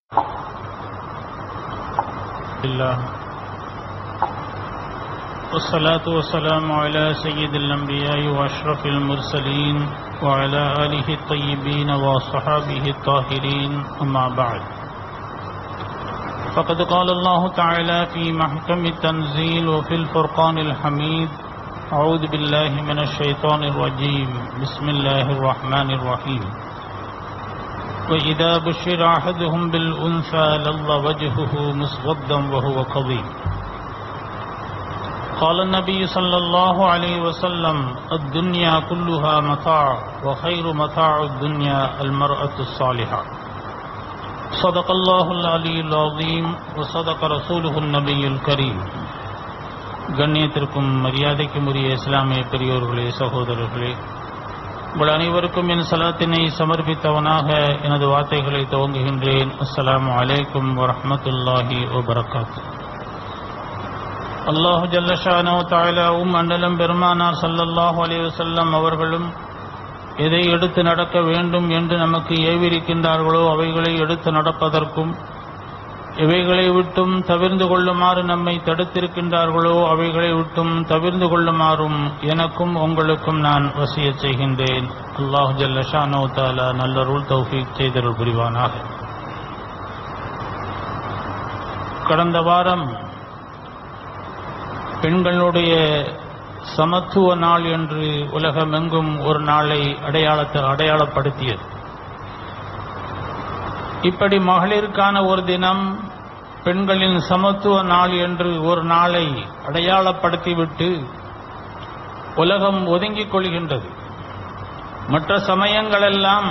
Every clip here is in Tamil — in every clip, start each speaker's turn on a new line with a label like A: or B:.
A: الله والصلاة والسلام على سيد الأنبياء وأشرف المرسلين وعلى آله الطيبين وصحابه الطاهرين أما بعد فقد قال الله تعالى في محكم التنزيل وفي الفرقان الحميد أعوذ بالله من الشيطان الرجيم بسم الله الرحمن الرحيم وإذا بشر أحدهم بالأنثى لظ وجهه مسودا وهو كظيم قال النبي صلى الله عليه وسلم الدنيا كلها متاع وخير متاع الدنيا المرأة الصالحة صدق الله العلي العظيم وصدق رسوله النبي الكريم கண்ணியத்திற்கும் மரியாதைக்கும் உரிய இஸ்லாமிய பெரியோர்களே சகோதரர்களே உங்கள் அனைவருக்கும் என் சலாத்தினை சமர்ப்பித்தவனாக எனது வார்த்தைகளை துவங்குகின்றேன் அஸ்ஸலாமு அலைக்கும் வரஹ்மத்துல்லாஹி வபரகாத்து அல்லாஹு ஜல்லஷானோ தாயிலாவும் அண்ணலம் பெருமானார் சல்லல்லாஹு அலைஹி வஸல்லம் அவர்களும் எதை எடுத்து நடக்க வேண்டும் என்று நமக்கு ஏவிருக்கின்றார்களோ அவைகளை எடுத்து நடப்பதற்கும் இவைகளை விட்டும் தவிர்ந்து கொள்ளுமாறு நம்மை தடுத்திருக்கின்றார்களோ அவைகளை விட்டும் தவிர்ந்து கொள்ளுமாறும் எனக்கும் உங்களுக்கும் நான் வசிய செய்கின்றேன் அல்லாஹு ஜல்லஷானோ தாலா நல்லருள் தௌஃபீக் செய்தருள் புரிவானாக கடந்த வாரம் பெண்களுடைய சமத்துவ நாள் என்று உலகமெங்கும் ஒரு நாளை அடையாளத்தை அடையாளப்படுத்தியது இப்படி மகளிருக்கான ஒரு தினம் பெண்களின் சமத்துவ நாள் என்று ஒரு நாளை அடையாளப்படுத்திவிட்டு உலகம் ஒதுங்கிக் கொள்கின்றது மற்ற சமயங்களெல்லாம்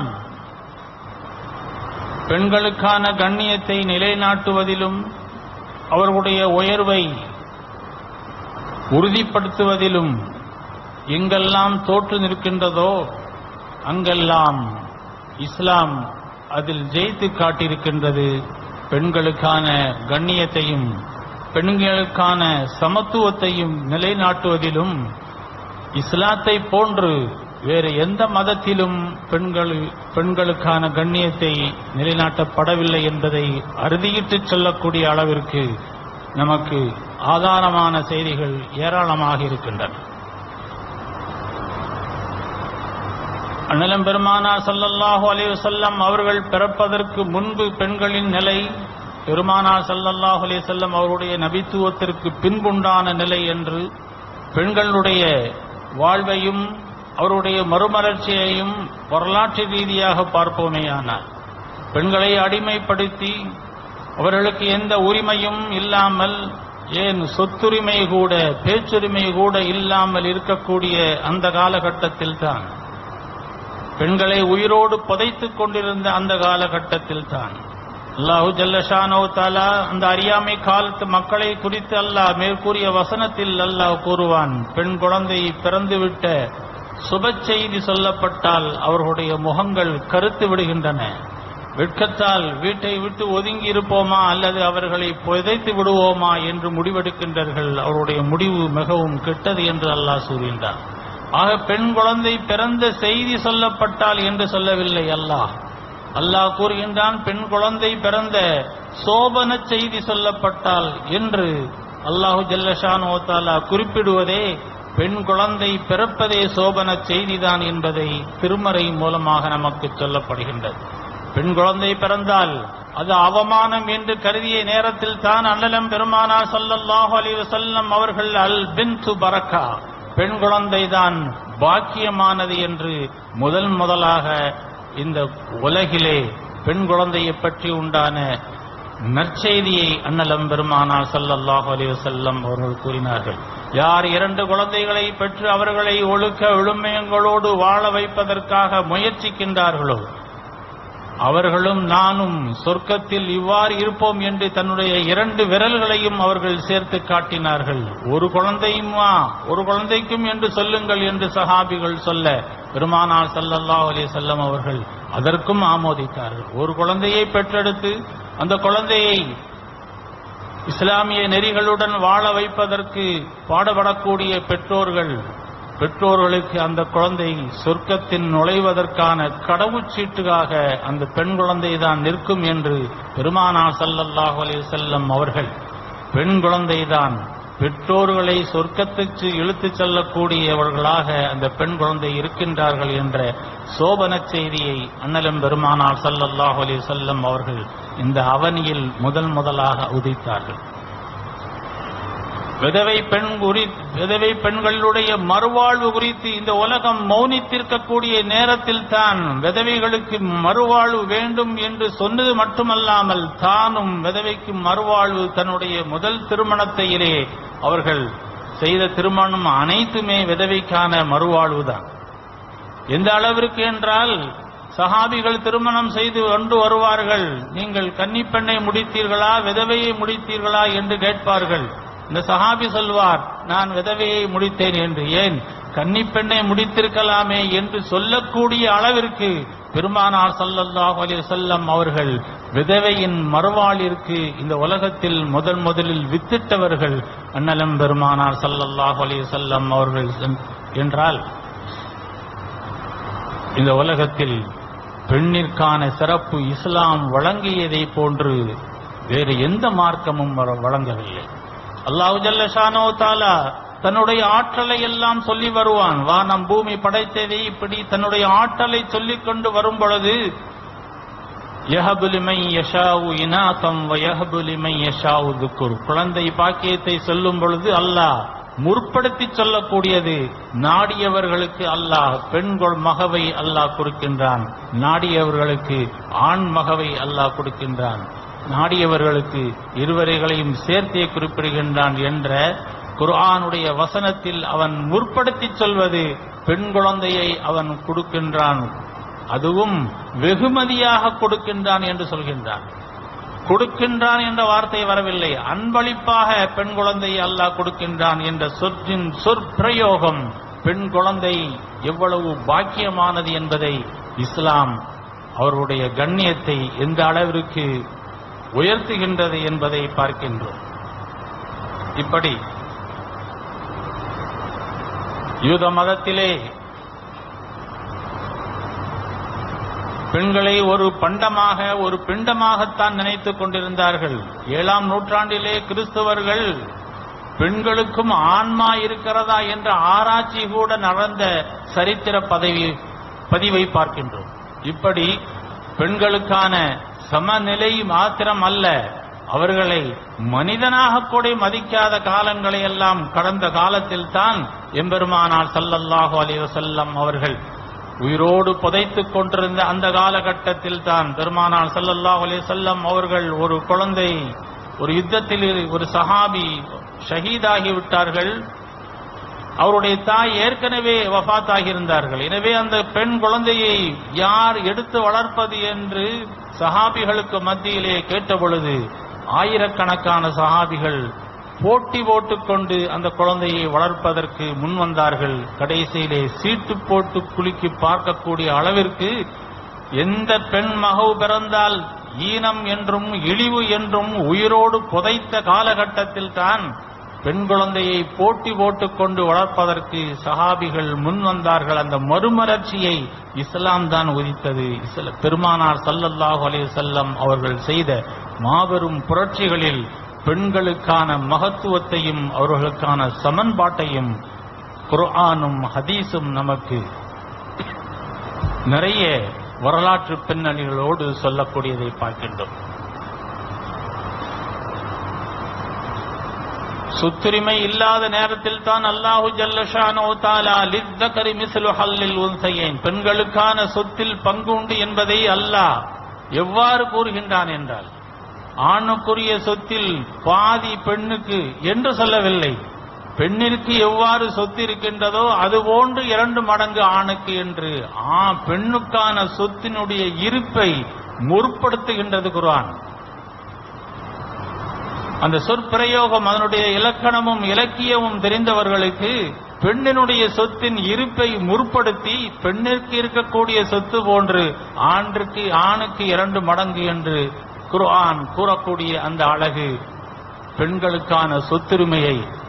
A: பெண்களுக்கான கண்ணியத்தை நிலைநாட்டுவதிலும் அவர்களுடைய உயர்வை உறுதிப்படுத்துவதிலும் எங்கெல்லாம் தோற்று நிற்கின்றதோ அங்கெல்லாம் இஸ்லாம் அதில் ஜெயித்து காட்டியிருக்கின்றது பெண்களுக்கான கண்ணியத்தையும் பெண்களுக்கான சமத்துவத்தையும் நிலைநாட்டுவதிலும் இஸ்லாத்தை போன்று வேறு எந்த மதத்திலும் பெண்கள் பெண்களுக்கான கண்ணியத்தை நிலைநாட்டப்படவில்லை என்பதை அறுதியிட்டு சொல்லக்கூடிய அளவிற்கு நமக்கு ஆதாரமான செய்திகள் ஏராளமாக இருக்கின்றன அண்ணலம் பெருமானார் சல்லல்லாஹு அலைஹி வஸல்லம் அவர்கள் பிறப்பதற்கு முன்பு பெண்களின் நிலை பெருமானார் சல்லல்லாஹு அலைஹி வஸல்லம் அவருடைய நபித்துவத்திற்கு பின்புண்டான நிலை என்று பெண்களுடைய வாழ்வையும் அவருடைய மறுமலர்ச்சியையும் வரலாற்று ரீதியாக பார்ப்போமேயானார் பெண்களை அடிமைப்படுத்தி அவர்களுக்கு எந்த உரிமையும் இல்லாமல் ஏன் சொத்துரிமை கூட பேச்சுரிமை கூட இல்லாமல் இருக்கக்கூடிய அந்த காலகட்டத்தில் தான் பெண்களை உயிரோடு புதைத்துக் கொண்டிருந்த அந்த காலகட்டத்தில் தான் அல்லாஹு ஜல்லஷானோ தாலா அந்த அறியாமை காலத்து மக்களை குறித்து அல்லாஹ் மேற்கூறிய வசனத்தில் அல்லாஹ் கூறுவான் பெண் குழந்தை பிறந்துவிட்ட சுப செய்தி சொல்லப்பட்டால் அவர்களுடைய முகங்கள் கருத்து விடுகின்றன வெட்கத்தால் வீட்டை விட்டு ஒதுங்கி இருப்போமா அல்லது அவர்களை புதைத்து விடுவோமா என்று முடிவெடுக்கின்றார்கள் அவருடைய முடிவு மிகவும் கெட்டது என்று அல்லாஹ் கூறுகின்றார் ஆக பெண் குழந்தை பிறந்த செய்தி சொல்லப்பட்டால் என்று சொல்லவில்லை அல்லாஹ் அல்லாஹ் கூறுகின்றான் பெண் குழந்தை பிறந்த சோபன செய்தி சொல்லப்பட்டால் என்று அல்லாஹு ஜல்லஷான் ஓத்தாலா குறிப்பிடுவதே பெண் குழந்தை பிறப்பதே சோபன செய்திதான் என்பதை திருமறை மூலமாக நமக்கு சொல்லப்படுகின்றது பெண் குழந்தை பிறந்தால் அது அவமானம் என்று கருதிய நேரத்தில் தான் அண்ணலம் பெருமானார் சல்லல்லாஹு அலி வசல்லம் அவர்கள் அல் பின் பரக்கா பெண் குழந்தைதான் பாக்கியமானது என்று முதல் முதலாக இந்த உலகிலே பெண் குழந்தையை பற்றி உண்டான நற்செய்தியை அன்னலம் பெருமானார் சல்லல்லாஹு அலி வசல்லம் அவர்கள் கூறினார்கள் யார் இரண்டு குழந்தைகளை பெற்று அவர்களை ஒழுக்க விழுமயங்களோடு வாழ வைப்பதற்காக முயற்சிக்கின்றார்களோ அவர்களும் நானும் சொர்க்கத்தில் இவ்வாறு இருப்போம் என்று தன்னுடைய இரண்டு விரல்களையும் அவர்கள் சேர்த்து காட்டினார்கள் ஒரு குழந்தையுமா ஒரு குழந்தைக்கும் என்று சொல்லுங்கள் என்று சஹாபிகள் சொல்ல பெருமானார் சல்லல்லா அலி செல்லம் அவர்கள் அதற்கும் ஆமோதித்தார்கள் ஒரு குழந்தையை பெற்றெடுத்து அந்த குழந்தையை இஸ்லாமிய நெறிகளுடன் வாழ வைப்பதற்கு பாடுபடக்கூடிய பெற்றோர்கள் பெற்றோர்களுக்கு அந்த குழந்தை சொர்க்கத்தின் நுழைவதற்கான கடவுச்சீட்டுக்காக அந்த பெண் குழந்தை தான் நிற்கும் என்று பெருமானார் ஸல்லல்லாஹு அலைஹி வஸல்லம் அவர்கள் பெண் குழந்தைதான் பெற்றோர்களை சொர்க்கத்துக்கு இழுத்துச் செல்லக்கூடியவர்களாக அந்த பெண் குழந்தை இருக்கின்றார்கள் என்ற சோபன செய்தியை அண்ணலம் பெருமானார் ஸல்லல்லாஹு அலைஹி வஸல்லம் அவர்கள் இந்த அவனியில் முதல் முதலாக உதித்தார்கள் விதவை பெண் குறி விதவை பெண்களுடைய மறுவாழ்வு குறித்து இந்த உலகம் மௌனித்திருக்கக்கூடிய நேரத்தில் தான் விதவைகளுக்கு மறுவாழ்வு வேண்டும் என்று சொன்னது மட்டுமல்லாமல் தானும் விதவைக்கு மறுவாழ்வு தன்னுடைய முதல் திருமணத்தையிலே அவர்கள் செய்த திருமணம் அனைத்துமே விதவைக்கான மறுவாழ்வுதான் எந்த அளவிற்கு என்றால் சஹாபிகள் திருமணம் செய்து கொண்டு வருவார்கள் நீங்கள் கன்னிப்பெண்ணை முடித்தீர்களா விதவையை முடித்தீர்களா என்று கேட்பார்கள் இந்த சஹாபி சொல்வார் நான் விதவையை முடித்தேன் என்று ஏன் கன்னிப்பெண்ணை முடித்திருக்கலாமே என்று சொல்லக்கூடிய அளவிற்கு பெருமானார் ஸல்லல்லாஹு அலைஹி வஸல்லம் அவர்கள் விதவையின் மறுவாளிற்கு இந்த உலகத்தில் முதல் முதலில் வித்திட்டவர்கள் அண்ணலம் பெருமானார் ஸல்லல்லாஹு அலைஹி வஸல்லம் அவர்கள் என்றால் இந்த உலகத்தில் பெண்ணிற்கான சிறப்பு இஸ்லாம் வழங்கியதை போன்று வேறு எந்த மார்க்கமும் வ- வழங்கவில்லை அல்லாஹு ஜல்ல ஷானோ தாலா தன்னுடைய ஆற்றலை எல்லாம் சொல்லி வருவான் வானம் பூமி படைத்ததை இப்படி தன்னுடைய ஆற்றலை சொல்லிக் கொண்டு வரும் பொழுது யஹபுலிமை யஷாவு இனாதம் வ யஹபுலிமை யஷாவு துக்குர் குழந்தை பாக்கியத்தை சொல்லும் பொழுது அல்லாஹ் முற்படுத்தி சொல்லக்கூடியது நாடியவர்களுக்கு அல்லாஹ் பெண்கள் மகவை அல்லாஹ் கொடுக்கின்றான் நாடியவர்களுக்கு ஆண் மகவை அல்லாஹ் கொடுக்கின்றான் நாடியவர்களுக்கு இருவரைகளையும் சேர்த்தே குறிப்பிடுகின்றான் என்ற குர்ஆனுடைய வசனத்தில் அவன் முற்படுத்தி சொல்வது பெண் குழந்தையை அவன் கொடுக்கின்றான் அதுவும் வெகுமதியாக கொடுக்கின்றான் என்று சொல்கின்றான் கொடுக்கின்றான் என்ற வார்த்தை வரவில்லை அன்பளிப்பாக பெண் குழந்தையை அல்லாஹ் கொடுக்கின்றான் என்ற சொற்றின் சொற்பிரயோகம் பெண் குழந்தை எவ்வளவு பாக்கியமானது என்பதை இஸ்லாம் அவருடைய கண்ணியத்தை எந்த அளவிற்கு உயர்த்துகின்றது என்பதை பார்க்கின்றோம் இப்படி யூத மதத்திலே பெண்களை ஒரு பண்டமாக ஒரு பிண்டமாகத்தான் நினைத்துக் கொண்டிருந்தார்கள் ஏழாம் நூற்றாண்டிலே கிறிஸ்தவர்கள் பெண்களுக்கும் ஆன்மா இருக்கிறதா என்ற ஆராய்ச்சி கூட நடந்த சரித்திர பதவி பதிவை பார்க்கின்றோம் இப்படி பெண்களுக்கான சமநிலை மாத்திரம் அல்ல அவர்களை மனிதனாக கூட மதிக்காத காலங்களை எல்லாம் கடந்த காலத்தில் தான் எம்பெருமானார் ஸல்லல்லாஹு அலைஹி வஸல்லம் அவர்கள் உயிரோடு புதைத்துக் கொண்டிருந்த அந்த காலகட்டத்தில் தான் பெருமானார் ஸல்லல்லாஹு அலைஹி வஸல்லம் அவர்கள் ஒரு குழந்தை ஒரு யுத்தத்தில் ஒரு சஹாபி ஷஹீதாகி விட்டார்கள் அவருடைய தாய் ஏற்கனவே வஃபாத்தாகி இருந்தார்கள் எனவே அந்த பெண் குழந்தையை யார் எடுத்து வளர்ப்பது என்று சஹாபிகளுக்கு மத்தியிலே கேட்டபொழுது ஆயிரக்கணக்கான சஹாபிகள் போட்டி போட்டுக்கொண்டு அந்த குழந்தையை வளர்ப்பதற்கு முன் வந்தார்கள் கடைசியிலே சீட்டு போட்டு குலுக்கி பார்க்கக்கூடிய அளவிற்கு எந்த பெண் மகவு பிறந்தால் ஈனம் என்றும் இழிவு என்றும் உயிரோடு புதைத்த காலகட்டத்தில் தான் பெண் குழந்தையை போட்டி போட்டுக்கொண்டு வளர்ப்பதற்கு சஹாபிகள் முன் வந்தார்கள் அந்த மறுமலர்ச்சியை இஸ்லாம் தான் உதித்தது இஸ்ல- பெருமானார் ஸல்லல்லாஹு அலைஹி வஸல்லம் அவர்கள் செய்த மாபெரும் புரட்சிகளில் பெண்களுக்கான மகத்துவத்தையும் அவர்களுக்கான சமன்பாட்டையும் குர்ஆனும் ஹதீஸும் நமக்கு நிறைய வரலாற்று பின்னணிகளோடு சொல்லக்கூடியதை பார்க்கின்றோம் சொத்துரிமை இல்லாத நேரத்தில் தான் அல்லாஹு ஜல்லஷானோ தாலா லித்தகரி மிஸ்லு ஹல்லில் உன்சையேன் பெண்களுக்கான சொத்தில் பங்கு உண்டு என்பதை அல்லாஹ் எவ்வாறு கூறுகின்றான் என்றால் ஆணுக்குரிய சொத்தில் பாதி பெண்ணுக்கு என்று சொல்லவில்லை பெண்ணிற்கு எவ்வாறு சொத்து இருக்கின்றதோ அதுபோன்று இரண்டு மடங்கு ஆணுக்கு என்று ஆ பெண்ணுக்கான சொத்தினுடைய இருப்பை முற்படுத்துகின்றது குர்ஆன் அந்த சொற்பிரயோகம் அதனுடைய இலக்கணமும் இலக்கியமும் தெரிந்தவர்களுக்கு பெண்ணினுடைய சொத்தின் இருப்பை முற்படுத்தி பெண்ணிற்கு இருக்கக்கூடிய சொத்து போன்று ஆண்டிற்கு ஆணுக்கு இரண்டு மடங்கு என்று குர்ஆன் கூறக்கூடிய அந்த அழகு பெண்களுக்கான சொத்துரிமையை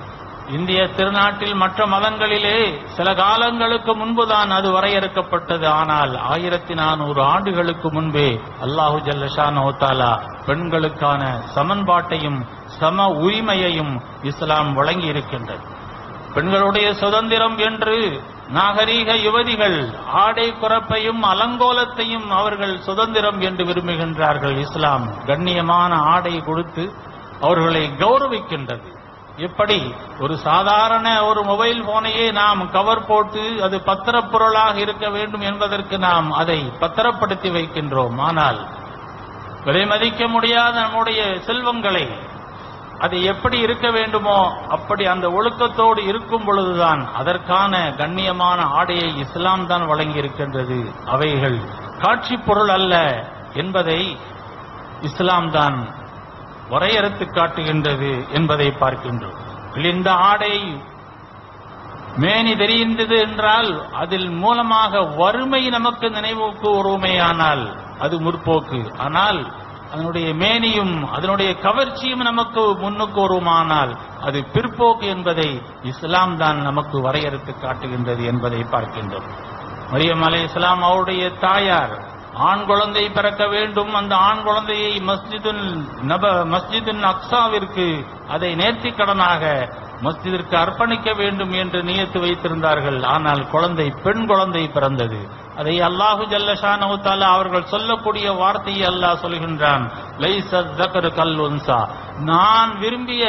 A: இந்திய திருநாட்டில் மற்ற மதங்களிலே சில காலங்களுக்கு முன்புதான் அது வரையறுக்கப்பட்டது ஆனால் ஆயிரத்தி நானூறு ஆண்டுகளுக்கு முன்பே அல்லாஹு ஜல்லஷான் தாலா பெண்களுக்கான சமன்பாட்டையும் சம உரிமையையும் இஸ்லாம் வழங்கி இருக்கின்றது பெண்களுடைய சுதந்திரம் என்று நாகரீக யுவதிகள் ஆடை குறப்பையும் அலங்கோலத்தையும் அவர்கள் சுதந்திரம் என்று விரும்புகின்றார்கள் இஸ்லாம் கண்ணியமான ஆடை கொடுத்து அவர்களை கௌரவிக்கின்றது எப்படி ஒரு சாதாரண ஒரு மொபைல் போனையே நாம் கவர் போட்டு அது பத்திரப் பொருளாக இருக்க வேண்டும் என்பதற்கு நாம் அதை பத்திரப்படுத்தி வைக்கின்றோம் ஆனால் விலை மதிக்க முடியாத நம்முடைய செல்வங்களை அது எப்படி இருக்க வேண்டுமோ அப்படி அந்த ஒழுக்கத்தோடு இருக்கும் பொழுதுதான் அதற்கான கண்ணியமான ஆடையை இஸ்லாம் தான் வழங்கி இருக்கின்றது அவைகள் காட்சி பொருள் அல்ல என்பதை இஸ்லாம் தான் வரையறுத்து காட்டுகின்றது என்பதை பார்க்கின்றோம் கிழிந்த ஆடை மேனி தெரிகின்றது என்றால் அதில் மூலமாக வறுமை நமக்கு நினைவுக்கு வருமையானால் அது முற்போக்கு ஆனால் அதனுடைய மேனியும் அதனுடைய கவர்ச்சியும் நமக்கு முன்னுக்கு வருமானால் அது பிற்போக்கு என்பதை இஸ்லாம் தான் நமக்கு வரையறுத்து காட்டுகின்றது என்பதை பார்க்கின்றோம் மரியம் அலை இஸ்லாம் அவருடைய தாயார் ஆண் குழந்தை பிறக்க வேண்டும் அந்த ஆண் குழந்தையை மஸ்ஜிதுல் நப மஸ்ஜிதுல் அக்ஸாவிற்கு அதை நேர்த்திக் கடனாக மஸ்ஜிதிற்கு அர்ப்பணிக்க வேண்டும் என்று நியத்து வைத்திருந்தார்கள் ஆனால் குழந்தை பெண் குழந்தை பிறந்தது அதை அல்லாஹு ஜல்லஷானு தாலா அவர்கள் சொல்லக்கூடிய வார்த்தையை அல்லாஹ் சொல்கின்றான் லைசத் தக்கரு கல் உன்சா நான் விரும்பிய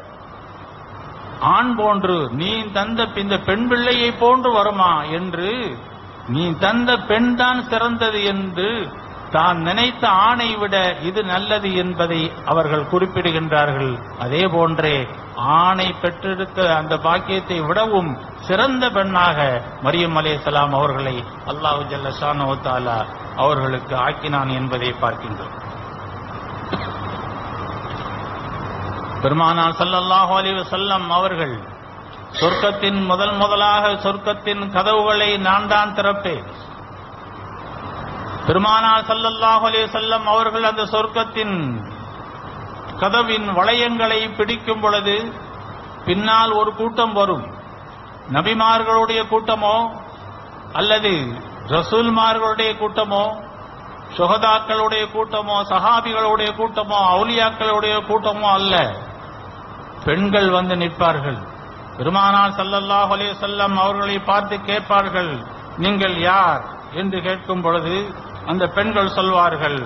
A: ஆண் போன்று நீ தந்த இந்த பெண் பிள்ளையை போன்று வருமா என்று நீ தந்த பெண் தான் சிறந்தது என்று தான் நினைத்த ஆணை விட இது நல்லது என்பதை அவர்கள் குறிப்பிடுகின்றார்கள் அதே போன்றே ஆணை பெற்றெடுத்த அந்த பாக்கியத்தை விடவும் சிறந்த பெண்ணாக மரியம் அலைஹிஸ்ஸலாம் அவர்களை அல்லாஹு ஜல்ல ஷானு தாலா அவர்களுக்கு ஆக்கினான் என்பதை பார்க்கின்றோம் பெருமானார் ஸல்லல்லாஹு அலைஹி வஸல்லம் அவர்கள் சொர்க்கத்தின் முதல் முதலாக சொர்க்கத்தின் கதவுகளை நான் தான் திறப்பேன் பெருமானார் ஸல்லல்லாஹு அலைஹி வஸல்லம் அவர்கள் அந்த சொர்க்கத்தின் கதவின் வளையங்களை பிடிக்கும் பொழுது பின்னால் ஒரு கூட்டம் வரும் நபிமார்களுடைய கூட்டமோ அல்லது ரசூல்மார்களுடைய கூட்டமோ சுகதாக்களுடைய கூட்டமோ சஹாபிகளுடைய கூட்டமோ அவுலியாக்களுடைய கூட்டமோ அல்ல பெண்கள் வந்து நிற்பார்கள் பெருமானார் ஸல்லல்லாஹு அலைஹி வஸல்லம் அவர்களை பார்த்து கேட்பார்கள் நீங்கள் யார் என்று கேட்கும் பொழுது அந்த பெண்கள் சொல்வார்கள்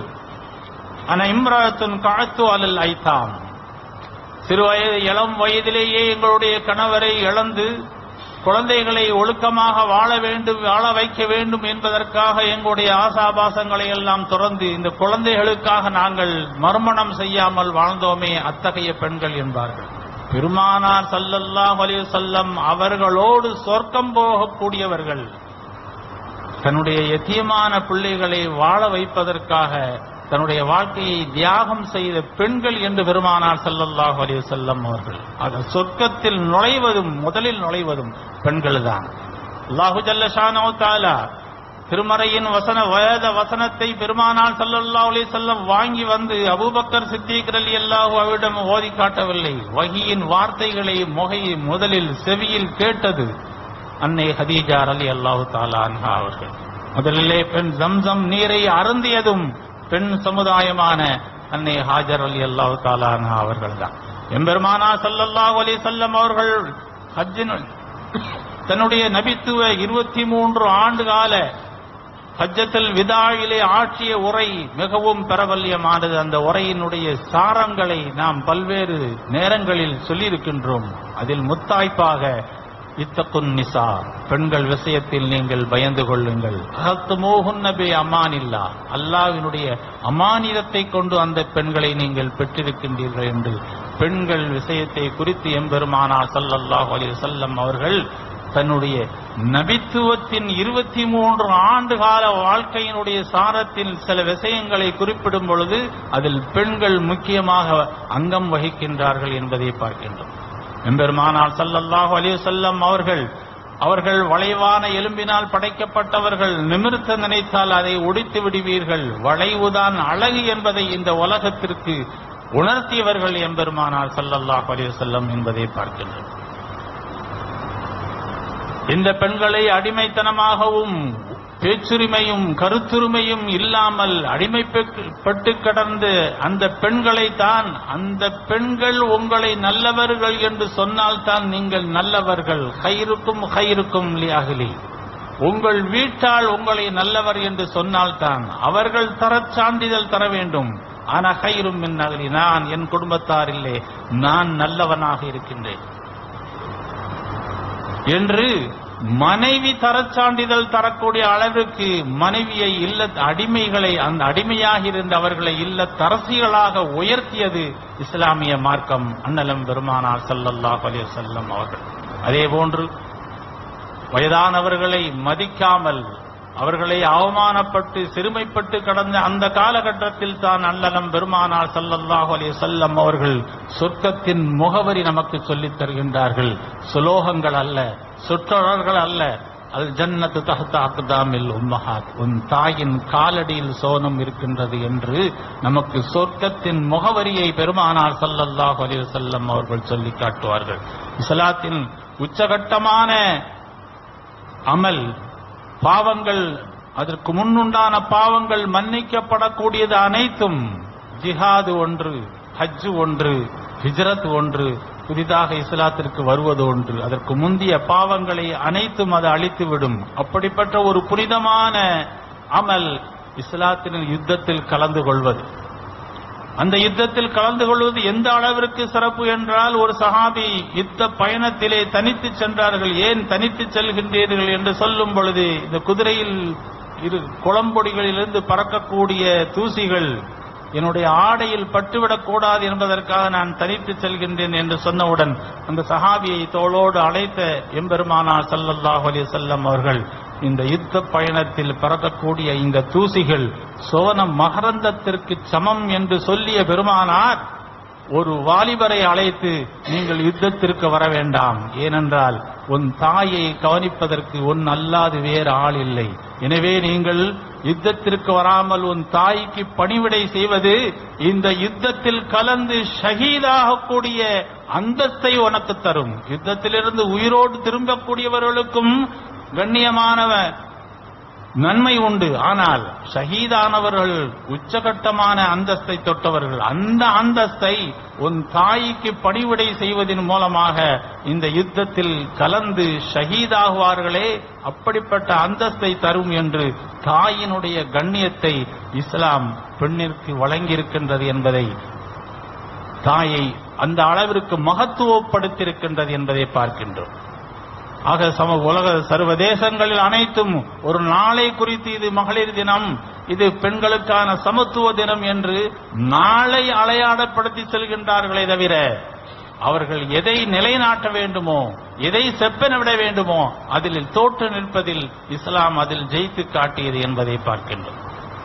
A: அன இம்ராத்துன் காத்து அலல் ஐத்தாம் சிறு வயது இளம் வயதிலேயே எங்களுடைய கணவரை இழந்து குழந்தைகளை ஒழுக்கமாக வாழ வேண்டும் வாழ வைக்க வேண்டும் என்பதற்காக எங்களுடைய ஆசாபாசங்களை எல்லாம் துறந்து இந்த குழந்தைகளுக்காக நாங்கள் மறுமணம் செய்யாமல் வாழ்ந்தோமே அத்தகைய பெண்கள் என்பார்கள் பெருமானார் ஸல்லல்லாஹு அலைஹி வஸல்லம் அவர்களோடு சொர்க்கம் போகக்கூடியவர்கள் தன்னுடைய எத்தியமான பிள்ளைகளை வாழ வைப்பதற்காக தன்னுடைய வாழ்க்கையை தியாகம் செய்த பெண்கள் என்று பெருமானார் ஸல்லல்லாஹு அலைஹி வஸல்லம் அவர்கள் அது சொர்க்கத்தில் நுழைவதும் முதலில் நுழைவதும் பெண்கள்தான் அல்லாஹு ஜல்ல ஷானோ தாலா திருமறையின் வசன வேத வசனத்தை பெருமானார் ஸல்லல்லாஹு அலைஹி வஸல்லம் வாங்கி வந்து அபூபக்கர் சித்திக் ரலியல்லாஹு அவிடம் ஓதி காட்டவில்லை வகியின் வார்த்தைகளை முகை முதலில் செவியில் கேட்டது அன்னை ஹதீஜா ரலி அல்லாஹு தாலா அன்ஹா அவர்கள் முதலிலே பெண் ஜம்சம் நீரை அருந்தியதும் பெண் சமுதாயமான அன்னை ஹாஜர் அலி அல்லாஹு தாலா அன்ஹா அவர்கள் தான் எம்பெருமானா ஸல்லல்லாஹு அலைஹி வஸல்லம் அவர்கள் ஹஜ்ஜின் தன்னுடைய நபித்துவ இருபத்தி மூன்று ஆண்டு கால ஹஜ்ஜத்தில் விதாயிலே ஆற்றிய உரை மிகவும் பிரபல்யமானது அந்த உரையினுடைய சாரங்களை நாம் பல்வேறு நேரங்களில் சொல்லியிருக்கின்றோம் அதில் முத்தாய்ப்பாக இத்தக்குன் நிசா பெண்கள் விஷயத்தில் நீங்கள் பயந்து கொள்ளுங்கள் அகத்துமோகுன் நபி அமானில்லா அல்லாவினுடைய அமானிதத்தை கொண்டு அந்த பெண்களை நீங்கள் பெற்றிருக்கின்றீர்கள் என்று பெண்கள் விஷயத்தை குறித்து எம்பெருமானார் ஸல்லல்லாஹு அலைஹி வஸல்லம் அவர்கள் தன்னுடைய நபித்துவத்தின் இருபத்தி மூன்று ஆண்டு கால வாழ்க்கையினுடைய சாரத்தில் சில விஷயங்களை குறிப்பிடும் பொழுது அதில் பெண்கள் முக்கியமாக அங்கம் வகிக்கின்றார்கள் என்பதை பார்க்கின்றோம் எம்பெருமானார் ஸல்லல்லாஹு அலைஹி வஸல்லம் அவர்கள் அவர்கள் வளைவான எலும்பினால் படைக்கப்பட்டவர்கள் நிமிர்த்த நினைத்தால் அதை ஒடித்து விடுவீர்கள் வளைவுதான் அழகு என்பதை இந்த உலகத்திற்கு உணர்த்தியவர்கள் எம்பெருமானார் ஸல்லல்லாஹு அலைஹி வஸல்லம் என்பதை பார்க்கின்றோம் இந்த பெண்களை அடிமைத்தனமாகவும் பேச்சுரிமையும் கருத்துரிமையும் இல்லாமல் அடிமைப்பட்டு கடந்து அந்த பெண்களை தான் அந்த பெண்கள் உங்களை நல்லவர்கள் என்று சொன்னால்தான் நீங்கள் நல்லவர்கள் கயிறுக்கும் கயிறுக்கும் அகலி உங்கள் வீட்டால் உங்களை நல்லவர் என்று சொன்னால்தான் அவர்கள் தரச் சான்றிதழ் தர வேண்டும் ஆனா கயிறும் மின் அகலி நான் என் குடும்பத்தார் இல்லை நான் நல்லவனாக இருக்கின்றேன் என்று மனைவி தரச் சான்றிதழ் தரக்கூடிய அளவிற்கு மனைவியை இல்ல அடிமைகளை அந்த அடிமையாக இருந்த அவர்களை இல்ல தரசிகளாக உயர்த்தியது இஸ்லாமிய மார்க்கம் அண்ணலம் பெருமானார் ஸல்லல்லாஹு அலைஹி வஸல்லம் அவர்கள் அதே போன்று வயதானவர்களை மதிக்காமல் அவர்களை அவமானப்பட்டு சிறுமைப்பட்டு கடந்த அந்த காலகட்டத்தில் தான் அல்லலம் பெருமானார் ஸல்லல்லாஹு அலைஹி வஸல்லம் அவர்கள் சொர்க்கத்தின் முகவரி நமக்கு சொல்லித் தருகின்றார்கள் சுலோகங்கள் அல்ல சொற்றொடர்கள் அல்ல அல் ஜன்னத்து தஹ்த அக்தாமில் உம்மஹாத் உன் தாயின் காலடியில் சோனம் இருக்கின்றது என்று நமக்கு சொர்க்கத்தின் முகவரியை பெருமானார் ஸல்லல்லாஹு அலைஹி வஸல்லம் அவர்கள் சொல்லிக் காட்டுவார்கள் இஸ்லாத்தின் உச்சகட்டமான அமல் பாவங்கள் அதற்கு முன்னுண்டான பாவங்கள் மன்னிக்கப்படக்கூடியது அனைத்தும் ஜிஹாது ஒன்று ஹஜ்ஜு ஒன்று ஹிஜ்ரத் ஒன்று புதிதாக இஸ்லாத்திற்கு வருவது ஒன்று அதற்கு முந்திய பாவங்களை அனைத்தும் அது அழித்துவிடும் அப்படிப்பட்ட ஒரு புனிதமான அமல் இஸ்லாத்தின் யுத்தத்தில் கலந்து கொள்வது அந்த யுத்தத்தில் கலந்து கொள்வது எந்த அளவிற்கு சிறப்பு என்றால் ஒரு சஹாபி யுத்த பயணத்திலே தனித்து சென்றார்கள் ஏன் தனித்து செல்கின்றீர்கள் என்று சொல்லும் பொழுது இந்த குதிரையில் இரு குளம்பொடிகளிலிருந்து பறக்கக்கூடிய தூசிகள் என்னுடைய ஆடையில் பட்டுவிடக் கூடாது என்பதற்காக நான் தனித்து செல்கின்றேன் என்று சொன்னவுடன் அந்த சஹாபியை தோளோடு அழைத்த எம்பெருமானார் ஸல்லல்லாஹு அலைஹி வஸல்லம் அவர்கள் இந்த யுத்த பயணத்தில் பறக்கக்கூடிய இந்த தூசிகள் சோன மகரந்தத்திற்கு சமம் என்று சொல்லிய பெருமானார் ஒரு வாலிபரை அழைத்து நீங்கள் யுத்தத்திற்கு வர வேண்டாம் ஏனென்றால் உன் தாயை கவனிப்பதற்கு உன் அல்லாது வேறு ஆள் இல்லை எனவே நீங்கள் யுத்தத்திற்கு வராமல் உன் தாய்க்கு பணிவிடை செய்வது இந்த யுத்தத்தில் கலந்து ஷஹீதாகக்கூடிய அந்தஸ்தை உனக்கு தரும் யுத்தத்திலிருந்து உயிரோடு திரும்பக்கூடியவர்களுக்கும் கண்ணியமானவ நன்மை உண்டு ஆனால் ஷஹீதானவர்கள் உச்சகட்டமான அந்தஸ்தை தொட்டவர்கள் அந்த அந்தஸ்தை உன் தாய்க்கு பணிவிடை செய்வதன் மூலமாக இந்த யுத்தத்தில் கலந்து ஷஹீதாகுவார்களே அப்படிப்பட்ட அந்தஸ்தை தரும் என்று தாயினுடைய கண்ணியத்தை இஸ்லாம் பெண்ணிற்கு வழங்கியிருக்கின்றது என்பதை தாயை அந்த அளவிற்கு மகத்துவப்படுத்தியிருக்கின்றது என்பதை பார்க்கின்றோம் ஆக சம உலக சர்வதேசங்களில் அனைத்தும் ஒரு நாளை குறித்து இது மகளிர் தினம் இது பெண்களுக்கான சமத்துவ தினம் என்று நாளை அலையாடப்படுத்தி செல்கின்றார்களே தவிர அவர்கள் எதை நிலைநாட்ட வேண்டுமோ எதை செப்பன விட வேண்டுமோ அதில் தோற்று நிற்பதில் இஸ்லாம் அதில் ஜெயித்து காட்டியது என்பதை பார்க்கின்றோம்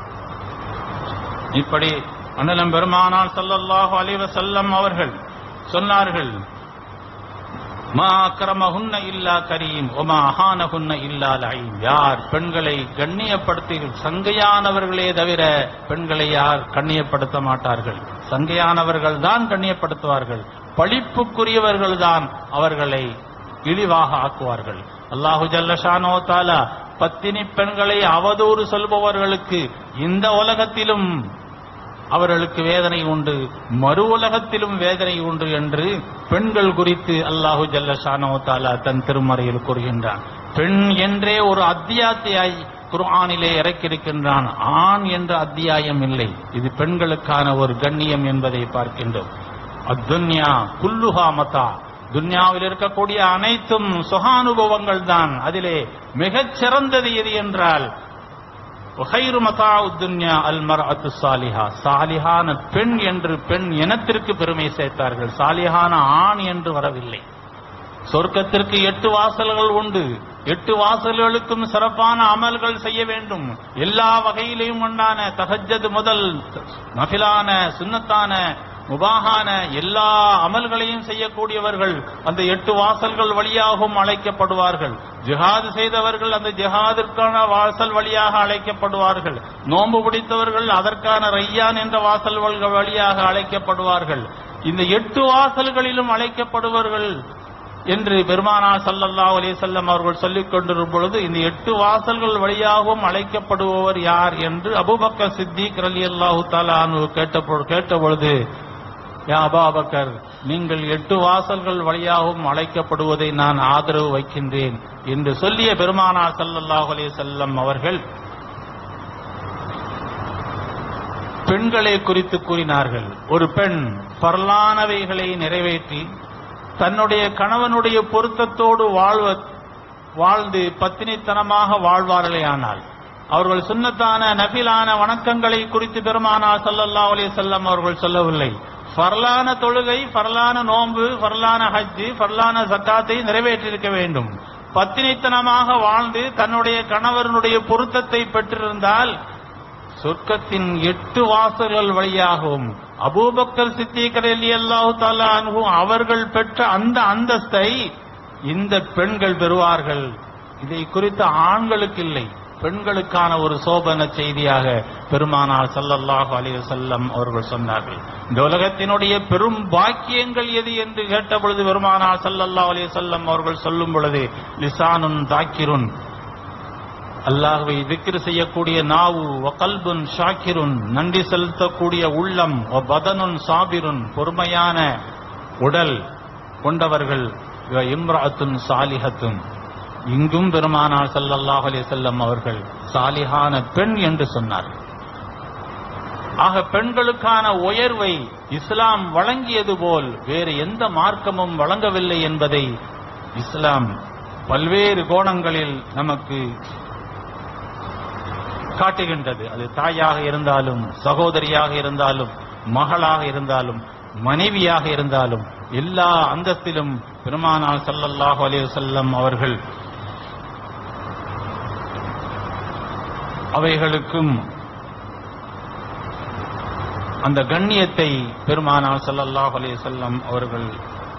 A: இப்படி அண்ணலம் பெருமானார் ஸல்லல்லாஹு அலைஹி வஸல்லம் அவர்கள் சொன்னார்கள் மா அக்ரமஹுன்ன இல்லா கரீம் ஒமா அஹானஹுன்ன இல்லா லயீம் யார் பெண்களை கண்ணியப்படுத்தி சங்கையானவர்களே தவிர பெண்களை யார் கண்ணியப்படுத்த மாட்டார்கள் சங்கையானவர்கள் தான் கண்ணியப்படுத்துவார்கள் பழிப்புக்குரியவர்கள் தான் அவர்களை இழிவாக ஆக்குவார்கள் அல்லாஹு ஜல்லஷானோ தாலா பத்தினி பெண்களை அவதூறு சொல்பவர்களுக்கு இந்த உலகத்திலும் அவர்களுக்கு வேதனை உண்டு மறு உலகத்திலும் வேதனை உண்டு என்று பெண்கள் குறித்து அல்லாஹு ஜல்லஷானோ தாலா தன் திருமறையில் கூறுகின்றான் பெண் என்றே ஒரு அத்தியாத்தியாய் குர்ஆனிலே இறக்கியிருக்கின்றான் ஆண் என்ற அத்தியாயம் இல்லை இது பெண்களுக்கான ஒரு கண்ணியம் என்பதை பார்க்கின்றோம் அத்துன்யா குல்லுஹா மதா துன்யாவில் இருக்கக்கூடிய அனைத்தும் சுகானுபவங்கள் தான் அதிலே மிகச் சிறந்தது எது என்றால் வகைரு மதாவு துன்யா அல் மர்அத்து சாலிஹா சாலிஹான பெண் என்று பெண் இனத்திற்கு பெருமை சேர்த்தார்கள் சாலிஹான ஆண் என்று வரவில்லை சொர்க்கத்திற்கு எட்டு வாசல்கள் உண்டு எட்டு வாசல்களுக்கும் சிறப்பான அமல்கள் செய்ய வேண்டும் எல்லா வகையிலையும் உண்டான தஹஜ்ஜத் முதல் நஃபிலான சுன்னத்தான முபாகான எல்லா அமல்களையும் செய்யக்கூடியவர்கள் அந்த எட்டு வாசல்கள் வழியாகவும் அழைக்கப்படுவார்கள் ஜிஹாது செய்தவர்கள் அந்த ஜிஹாதிற்கான வாசல் வழியாக அழைக்கப்படுவார்கள் நோன்பு பிடித்தவர்கள் அதற்கான ரையான் என்ற வாசல் வழியாக அழைக்கப்படுவார்கள் இந்த எட்டு வாசல்களிலும் அழைக்கப்படுவார்கள் என்று பெருமானா சல்லல்லாஹு அலைஹி வஸல்லம் அவர்கள் சொல்லிக் கொண்டிருக்கும் பொழுது இந்த எட்டு வாசல்கள் வழியாகவும் அழைக்கப்படுபவர் யார் என்று அபூபக்கர் சித்திக் ரலியல்லாஹு தஆலா அன்ஹு கேட்ட பொ- கேட்ட பொழுது யா அபாபக்கர் நீங்கள் எட்டு வாசல்கள் வழியாகவும் அழைக்கப்படுவதை நான் ஆதரவு வைக்கின்றேன் என்று சொல்லிய பெருமானா ஸல்லல்லாஹு அலைஹி வஸல்லம் அவர்கள் பெண்களை குறித்து கூறினார்கள் ஒரு பெண் பரலானவைகளை நிறைவேற்றி தன்னுடைய கணவனுடைய பொருத்தத்தோடு வாழ்வ வாழ்ந்து பத்தினித்தனமாக வாழ்வார்களேயானால் அவர்கள் சுன்னத்தான நபிலான வணக்கங்களை குறித்து பெருமானா ஸல்லல்லாஹு அலைஹி வஸல்லம் அவர்கள் சொல்லவில்லை ஃபர்லான தொழுகை ஃபர்லான நோன்பு ஃபர்லான ஹஜ்ஜு ஃபர்லான ஜக்காத்தை நிறைவேற்றியிருக்க வேண்டும் பத்தினித்தனமாக வாழ்ந்து தன்னுடைய கணவனுடைய பொருத்தத்தை பெற்றிருந்தால் சொர்க்கத்தின் எட்டு வாசல்கள் வழியாகவும் அபூபக்கர் சித்திகர் அல்லாஹு தாலா அன்ஹு அவர்கள் பெற்ற அந்த அந்தஸ்தை இந்த பெண்கள் பெறுவார்கள் இதை குறித்த ஆண்களுக்கு இல்லை பெண்களுக்கான ஒரு சோபன செய்தியாக பெருமானார் ஸல்லல்லாஹு அலைஹி வஸல்லம் அவர்கள் சொன்னார்கள் இந்த உலகத்தினுடைய பெரும் பாக்கியங்கள் எது என்று கேட்ட பொழுது பெருமானார் ஸல்லல்லாஹு அலைஹி வஸல்லம் அவர்கள் சொல்லும் பொழுது லிசானுன் தாக்கிருன் அல்லாஹ்வை திக்ர் செய்யக்கூடிய நாவு வகல்புன் ஷாக்கிருன் நன்றி செலுத்தக்கூடிய உள்ளம் பதனுன் சாபிருன் பொறுமையான உடல் கொண்டவர்கள் இவ இம்ராத்துன் சாலிஹத்துன் இங்கும் பெருமானார் ஸல்லல்லாஹு அலைஹி வஸல்லம் அவர்கள் சாலிஹான பெண் என்று சொன்னார் ஆக பெண்களுக்கான உயர்வை இஸ்லாம் வழங்கியது போல் வேறு எந்த மார்க்கமும் வழங்கவில்லை என்பதை இஸ்லாம் பல்வேறு கோணங்களில் நமக்கு காட்டுகின்றது அது தாயாக இருந்தாலும் சகோதரியாக இருந்தாலும் மகளாக இருந்தாலும் மனைவியாக இருந்தாலும் எல்லா அந்தஸ்திலும் பெருமானார் ஸல்லல்லாஹு அலைஹி வஸல்லம் அவர்கள் அவைகளுக்கும் அந்த கண்ணியத்தை பெருமானார் ஸல்லல்லாஹு அலைஹி வஸல்லம் அவர்கள்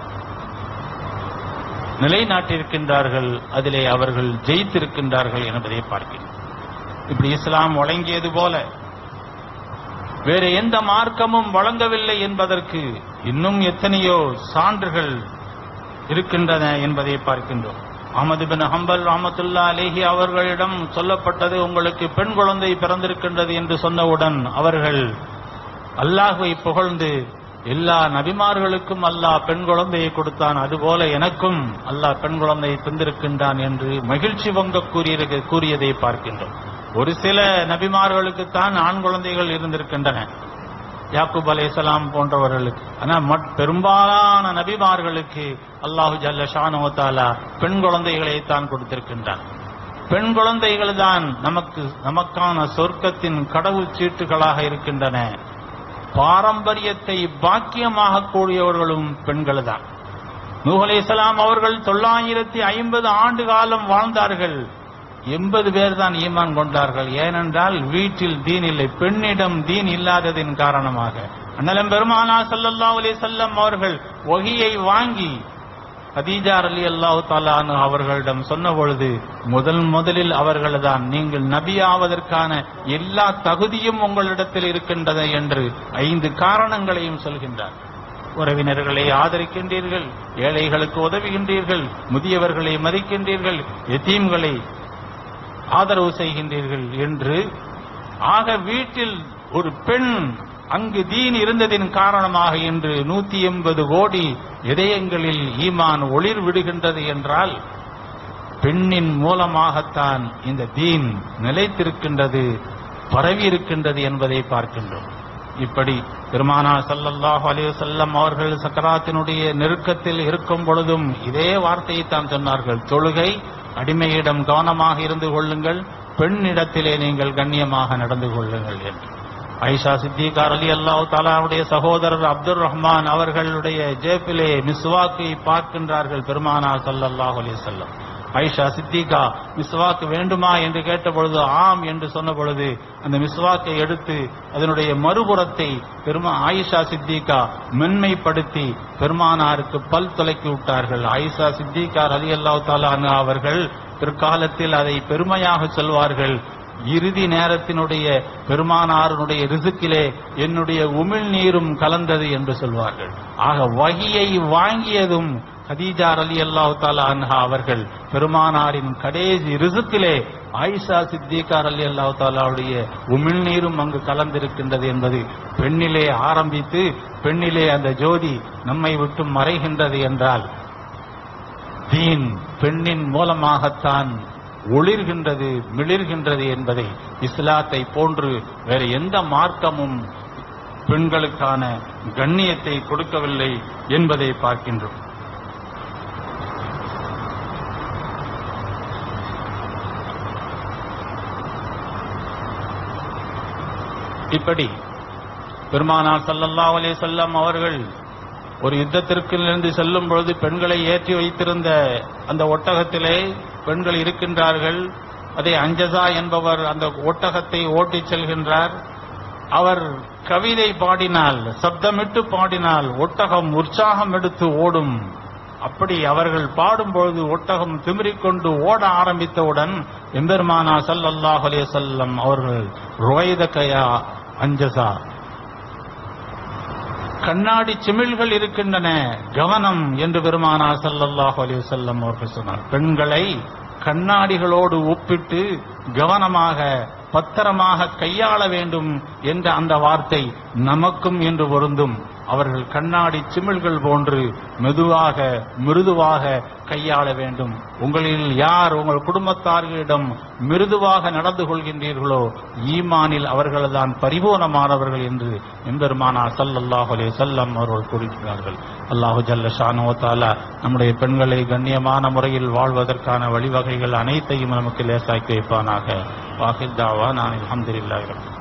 A: நிலைநாட்டியிருக்கின்றார்கள் அதிலே அவர்கள் ஜெயித்திருக்கின்றார்கள் என்பதை பார்க்கிறோம் இப்படி இஸ்லாம் வழங்கியது போல வேறு எந்த மார்க்கமும் வழங்கவில்லை என்பதற்கு இன்னும் எத்தனையோ சான்றுகள் இருக்கின்றன என்பதை பார்க்கின்றோம் அஹமது பின் ஹம்பல் ரஹமத்துல்லா அலேஹி அவர்களிடம் சொல்லப்பட்டது உங்களுக்கு பெண் குழந்தை பிறந்திருக்கின்றது என்று சொன்னவுடன் அவர்கள் அல்லாஹ்வை புகழ்ந்து எல்லா நபிமார்களுக்கும் அல்லாஹ் பெண் குழந்தையை கொடுத்தான் அதுபோல எனக்கும் அல்லாஹ் பெண் குழந்தையை தந்திருக்கின்றான் என்று மகிழ்ச்சி பொங்க கூறியிரு- கூறியதை பார்க்கின்றோம் ஒரு சில நபிமார்களுக்குத்தான் ஆண் குழந்தைகள் இருந்திருக்கின்றன யாக்கூப் அலைஹிஸ்ஸலாம் போன்றவர்களுக்கு ஆனா மற்- பெரும்பாலான நபிமார்களுக்கு அல்லாஹு ஜல்ல ஷானு தாலா பெண் குழந்தைகளை தான் கொடுத்திருக்கின்றான் பெண் குழந்தைகள் தான் நமக்கு நமக்கான சொர்க்கத்தின் கடவுள் சீட்டுகளாக இருக்கின்றன பாரம்பரியத்தை பாக்கியமாக கூடியவர்களும் பெண்கள் தான் நூஹ் அலைஹிஸ்ஸலாம் அவர்கள் தொள்ளாயிரத்தி ஐம்பது ஆண்டு காலம் வாழ்ந்தார்கள் எண்பது பேர் தான் ஈமான் கொண்டார்கள் ஏனென்றால் வீட்டில் தீன் இல்லை பெண்ணிடம் தீன் இல்லாததின் காரணமாக அண்ணலம் பெருமானா ஸல்லல்லாஹு அலைஹி வஸல்லம் அவர்கள் வகியை வாங்கி ஹதீஜா அலி அல்லாஹு தாலானு அவர்களிடம் சொன்ன பொழுது முதல் முதலில் அவர்கள்தான் நீங்கள் நபியாவதற்கான எல்லா தகுதியும் உங்களிடத்தில் இருக்கின்றது என்று ஐந்து காரணங்களையும் சொல்கின்றார் உறவினர்களை ஆதரிக்கின்றீர்கள் ஏழைகளுக்கு உதவுகின்றீர்கள் முதியவர்களை மதிக்கின்றீர்கள் எத்தீம்களை ஆதரவு செய்கின்றீர்கள் என்று ஆக வீட்டில் ஒரு பெண் அங்கு தீன் இருந்ததின் காரணமாக இன்று நூத்தி எண்பது கோடி இதயங்களில் ஈமான் ஒளிர் விடுகின்றது என்றால் பெண்ணின் மூலமாகத்தான் இந்த தீன் நிலைத்திருக்கின்றது பரவி இருக்கின்றது என்பதை பார்க்கின்றோம் இப்படி பெருமானா ஸல்லல்லாஹு அலைஹி வஸல்லம் அவர்கள் சக்கராத்தினுடைய நெருக்கத்தில் இருக்கும் பொழுதும் இதே வார்த்தையை தான் சொன்னார்கள் தொழுகை அடிமையிடம் கவனமாக இருந்து கொள்ளுங்கள் பெண்ணிடத்திலே நீங்கள் கண்ணியமாக நடந்து கொள்ளுங்கள் என்று ஐஷா சித்திகார் அலி அல்லாஹ் தாலாவுடைய சகோதரர் அப்துல் ரஹ்மான் அவர்களுடைய ஜேப்பிலே மிஸ்வாக்கை பார்க்கின்றார்கள் பெருமானா ஸல்லல்லாஹு அலைஹி வஸல்லம் ஐஷா சித்திகா மிஸ்வாக்கு வேண்டுமா என்று கேட்ட பொழுது ஆம் என்று சொன்ன பொழுது அந்த மிஸ்வாக்கை எடுத்து அதனுடைய மறுபுறத்தை பெருமா ஆயிஷா சித்திகா மென்மைப்படுத்தி பெருமானாருக்கு பல் துலக்கி விட்டார்கள் ஆயிஷா சித்திகார் அலி அல்லாஹ் தாலா அவர்கள் பிற்காலத்தில் அதை பெருமையாக சொல்வார்கள் இறுதி நேரத்தினுடைய பெருமானாருடைய ரிசுக்கிலே என்னுடைய உமிழ் நீரும் கலந்தது என்று சொல்வார்கள் ஆக வகியை வாங்கியதும் ஹதீஜா அலி அல்லாஹு தாலா அன்ஹா அவர்கள் பெருமானாரின் கடைசி ரிசுக்கிலே ஆயிஷா சித்திகார் அலி அல்லாஹு தாலாவுடைய உமிழ்நீரும் அங்கு கலந்திருக்கின்றது என்பது பெண்ணிலே ஆரம்பித்து பெண்ணிலே அந்த ஜோதி நம்மை விட்டு மறைகின்றது என்றால் தீன் பெண்ணின் மூலமாகத்தான் ஒளிர்கின்றது மிளிர்கின்றது என்பதை இஸ்லாத்தை போன்று வேறு எந்த மார்க்கமும் பெண்களுக்கான கண்ணியத்தை கொடுக்கவில்லை என்பதை பார்க்கின்றோம் இப்படி பெருமானார் ஸல்லல்லாஹு அலைஹி வஸல்லம் அவர்கள் ஒரு யுத்தத்திற்கு இருந்து செல்லும் பொழுது பெண்களை ஏற்றி வைத்திருந்த அந்த ஒட்டகத்திலே பெண்கள் இருக்கின்றார்கள் அதை அஞ்சசா என்பவர் அந்த ஒட்டகத்தை ஓட்டிச் செல்கின்றார் அவர் கவிதை பாடினால் சப்தமிட்டு பாடினால் ஒட்டகம் உற்சாகம் எடுத்து ஓடும் அப்படி அவர்கள் பாடும்பொழுது ஒட்டகம் திமிரிக்கொண்டு ஓட ஆரம்பித்தவுடன் எம்பெருமானா ஸல்லல்லாஹு அலைஹி வஸல்லம் அவர்கள் ருவைதகயா அஞ்சசா கண்ணாடி சிமிழ்கள் இருக்கின்றன கவனம் என்று பெருமானா ஸல்லல்லாஹு அலைஹி வஸல்லம் அவர்கள் சொன்னார் பெண்களை கண்ணாடிகளோடு ஒப்பிட்டு கவனமாக பத்திரமாக கையாள வேண்டும் என்ற அந்த வார்த்தை நமக்கும் என்று பொருந்தும் அவர்கள் கண்ணாடி சிமிழ்கள் போன்று மெதுவாக மிருதுவாக கையாள வேண்டும் உங்களில் யார் உங்கள் குடும்பத்தார்களிடம் மிருதுவாக நடந்து கொள்கின்றீர்களோ ஈமானில் அவர்கள்தான் பரிபூர்ணமானவர்கள் என்று எம்பெருமானா ஸல்லல்லாஹு அலைஹி வஸல்லம் அவர்கள் கூறுகிறார்கள் அல்லாஹு ஜல்ல ஷானோ தாலா நம்முடைய பெண்களை கண்ணியமான முறையில் வாழ்வதற்கான வழிவகைகள் அனைத்தையும் நமக்கு லேசாக்கி வைப்பானாக வாஹித் தாவா நான் அல்ஹம்துலில்லாஹி ரப்பில்